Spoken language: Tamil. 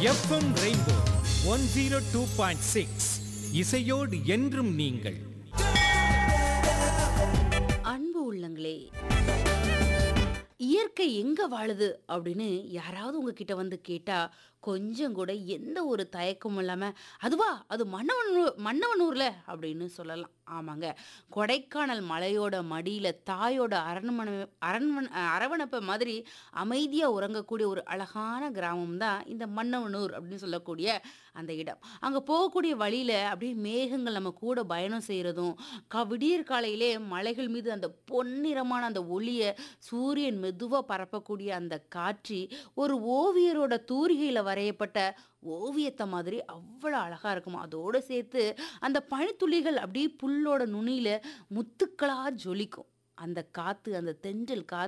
FM rainbow one zero two point six இசையோடு என்றும் நீங்கள் அன்பு உள்ளங்களே இயற்கை எங்க வாழுது அப்படின்னு யாராவது உங்ககிட்ட வந்து கேட்டா கொஞ்சம் கூட எந்த ஒரு தயக்கமும் இல்லாம அதுவா அது மன்னவனூர் மன்னவனூர்ல அப்படின்னு சொல்லலாம் ஆமாங்க கொடைக்கானல் மலையோட மடியில தாயோட அரண்மனை அரண்மனை அரவணைப்பை மாதிரி அமைதியா உறங்கக்கூடிய ஒரு அழகான கிராமம் தான் இந்த மன்னவனூர் அப்படின்னு சொல்லக்கூடிய அந்த இடம் அங்க போகக்கூடிய வழியில அப்படியே மேகங்கள் நம்ம கூட பயணம் செய்யறதும் க விடியற் காலையிலே மலைகள் மீது அந்த பொன்னிறமான அந்த ஒளியை சூரியன் மெதுவாக பரப்பக்கூடிய அந்த காட்சி ஒரு ஓவியரோட தூரிகையில் வரையப்பட்ட ஓவியத்தை மாதிரி அவ்வளோ அழகாக இருக்கும் அதோடு சேர்த்து அந்த பனித்துளிகள் அப்படியே புல்லோட நுனியில் முத்துக்களாக ஜொலிக்கும் அந்த காற்று அந்த தென்றல் காற்று